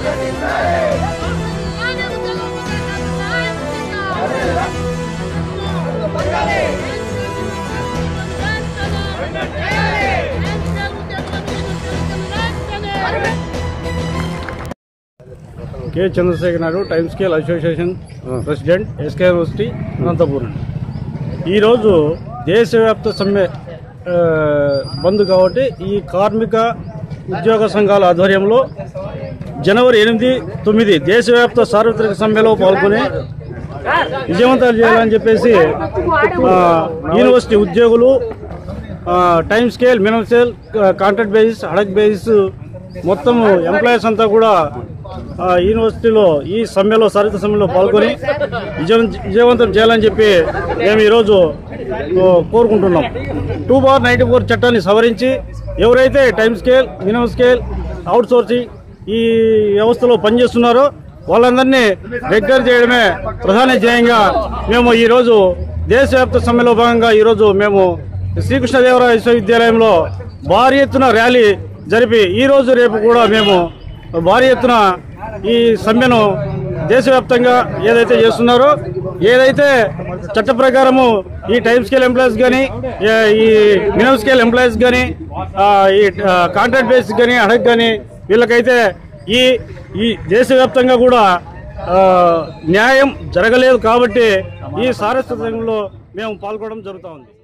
K Chandrasekhar Naidu time scale association president SK university Anantapuram ఈరోజు దేశవ్యాప్త సమ్మె ఆ, బంద్ కాబట్టి ఈ కార్మిక ఉద్యోగ సంఘాల ఆధ్వర్యంలో జనవరి ఎనిమిది తొమ్మిది దేశవ్యాప్త సార్వత్రిక సమ్మెలో పాల్గొని విజయవంతాలు చేయాలని చెప్పేసి ఆ, యూనివర్సిటీ ఉద్యోగులు ఆ, time scale minimum scale contract basis ad hoc basis మొత్తం ఎంప్లాయీస్ అంతా కూడా ఆ, యూనివర్సిటీలో ఈ సమ్మెలో సారిత సమ్మెలో పాల్గొని విజయం విజయవంతం చేయాలని చెప్పి మేము ఈరోజు ఓ, కోరుకుంటున్నాం టూ బార్ నైంటీ ఫోర్ చట్టాన్ని సవరించి ఎవరైతే time scale minimum scale outsourcing ఈ వ్యవస్థలో పనిచేస్తున్నారో వాళ్ళందరినీ రెగ్యులర్ చేయడమే ప్రధాన ధ్యేయంగా మేము ఈరోజు దేశవ్యాప్త సమ్మెలో భాగంగా ఈరోజు మేము శ్రీకృష్ణదేవరాయ విశ్వవిద్యాలయంలో భారీ ఎత్తున ర్యాలీ జరిపి ఈ రోజు రేపు కూడా మేము భారీ ఎత్తున ఈ సమ్మెను దేశవ్యాప్తంగా ఏదైతే చేస్తున్నారో ఏదైతే చట్ట ప్రకారము ఈ టైమ్ స్కేల్ ఎంప్లాయీస్ కానీ ఈ మినిమం స్కేల్ ఎంప్లాయీస్ కానీ ఈ కాంట్రాక్ట్ బేస్ కానీ అడగ్ కానీ వీళ్ళకైతే ఈ ఈ దేశవ్యాప్తంగా కూడా ఆ, న్యాయం జరగలేదు కాబట్టి ఈ సారస్వతంలో మేము పాల్గొనడం జరుగుతూ ఉంది